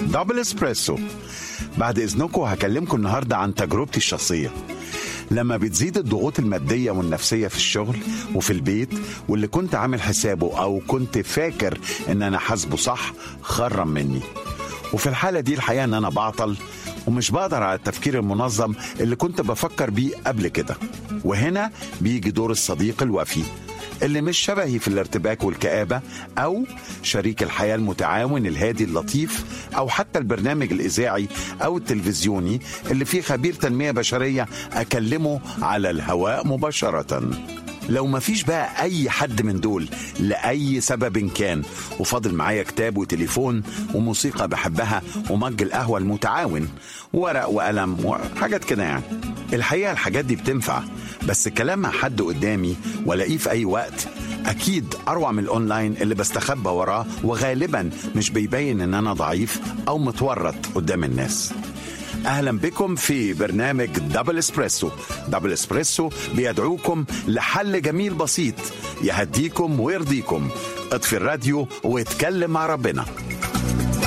دبل اسبريسو بعد اذنكم هكلمكم النهارده عن تجربتي الشخصيه لما بتزيد الضغوط المادية والنفسية في الشغل وفي البيت واللي كنت عامل حسابه أو كنت فاكر إن أنا حاسبه صح خرم مني وفي الحالة دي الحقيقة إن أنا بعطل ومش بقدر على التفكير المنظم اللي كنت بفكر بيه قبل كده وهنا بيجي دور الصديق الوفي اللي مش شبهي في الارتباك والكآبة أو شريك الحياة المتعاون الهادي اللطيف أو حتى البرنامج الإذاعي أو التلفزيوني اللي فيه خبير تنمية بشرية أكلمه على الهواء مباشرة لو مفيش بقى أي حد من دول لأي سبب كان وفاضل معايا كتاب وتليفون وموسيقى بحبها ومج القهوة المتعاون ورق وقلم وحاجات كده يعني الحقيقة الحاجات دي بتنفع بس كلام مع حد قدامي والاقيه في أي وقت أكيد أروع من الأونلاين اللي بستخبى وراه وغالبا مش بيبين إن أنا ضعيف أو متورط قدام الناس اهلا بكم في برنامج دبل اسبريسو دبل اسبريسو بيدعوكم لحل جميل بسيط يهديكم ويرضيكم اطفي الراديو واتكلم مع ربنا